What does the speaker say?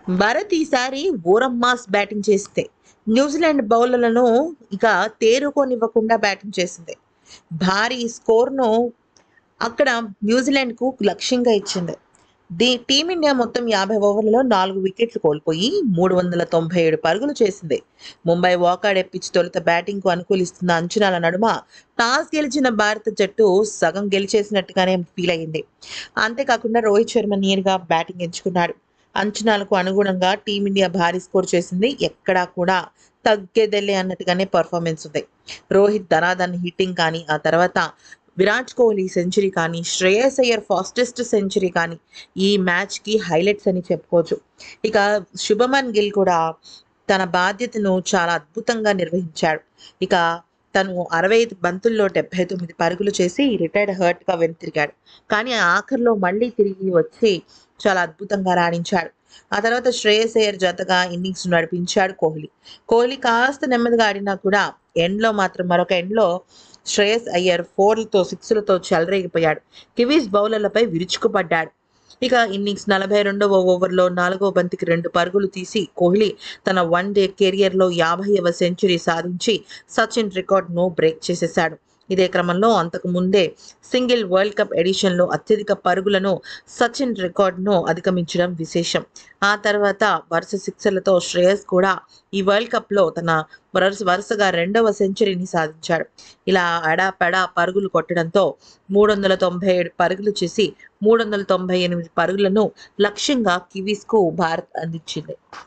భారత్ ఈసారి ఓరమ్మాస్ బ్యాటింగ్ చేస్తే న్యూజిలాండ్ బౌలర్లను ఇక తేరుకోనివ్వకుండా బ్యాటింగ్ చేసింది భారీ స్కోర్ను అక్కడ న్యూజిలాండ్కు లక్ష్యంగా ఇచ్చింది ది టీమిండియా మొత్తం యాభై ఓవర్లలో నాలుగు వికెట్లు కోల్పోయి మూడు వందల తొంభై ఏడు పరుగులు చేసింది ముంబై వాకాడే పిచ్ తొలుత బ్యాటింగ్కు అనుకూలిస్తున్న అంచనాల నడుమ టాస్ గెలిచిన భారత జట్టు సగం గెలిచేసినట్టుగానే ఫీల్ అయింది అంతేకాకుండా రోహిత్ శర్మ నేరుగా బ్యాటింగ్ ఎంచుకున్నాడు అంచనాలకు అనుగుణంగా టీమిండియా భారీ స్కోర్ చేసింది ఎక్కడా కూడా తగ్గేదెల్లే అన్నట్టుగానే పర్ఫార్మెన్స్ ఉంది రోహిత్ ధనాధన్ హిట్టింగ్ కానీ ఆ తర్వాత విరాట్ కోహ్లీ సెంచరీ కానీ శ్రేయస్ అయ్యర్ ఫాస్టెస్ట్ సెంచరీ కానీ ఈ మ్యాచ్కి హైలైట్స్ అని చెప్పుకోవచ్చు ఇక శుభమన్ గిల్ కూడా తన బాధ్యతను చాలా అద్భుతంగా నిర్వహించాడు ఇక తను అరవై ఐదు బంతుల్లో డెబ్బై తొమ్మిది పరుగులు చేసి రిటైర్డ్ హర్ట్గా వెనుతిరిగాడు కానీ ఆఖరిలో మళ్ళీ తిరిగి వచ్చి చాలా అద్భుతంగా రాణించాడు ఆ తర్వాత శ్రేయస్ అయ్యర్ జతగా ఇన్నింగ్స్ నడిపించాడు కోహ్లీ కోహ్లీ కాస్త నెమ్మదిగా ఆడినా కూడా ఎండ్లో మాత్రం మరొక ఎండ్లో శ్రేయస్ అయ్యర్ ఫోర్లతో సిక్స్లతో చెలరేగిపోయాడు కివీస్ బౌలర్లపై విరుచుకుపడ్డాడు ఇక ఇన్నింగ్స్ నలభై రెండవ ఓవర్లో నాలుగో బంతికి రెండు పరుగులు తీసి కోహ్లీ తన వన్ డే కెరియర్లో యాభైవ సెంచరీ సాధించి సచిన్ రికార్డ్ను బ్రేక్ చేసేశాడు ఇదే క్రమంలో అంతకు ముందే సింగిల్ వరల్డ్ కప్ ఎడిషన్లో అత్యధిక పరుగులను సచిన్ రికార్డును అధిగమించడం విశేషం ఆ తర్వాత వరుస సిక్సర్లతో శ్రేయస్ కూడా ఈ వరల్డ్ కప్లో తన వరుస వరుసగా రెండవ సెంచరీని సాధించాడు ఇలా అడాపెడా పరుగులు కొట్టడంతో మూడు వందల తొంభై ఏడు పరుగులు చేసి మూడు వందల తొంభై ఎనిమిది పరుగులను లక్ష్యంగా కివీస్కు భారత్ అందించింది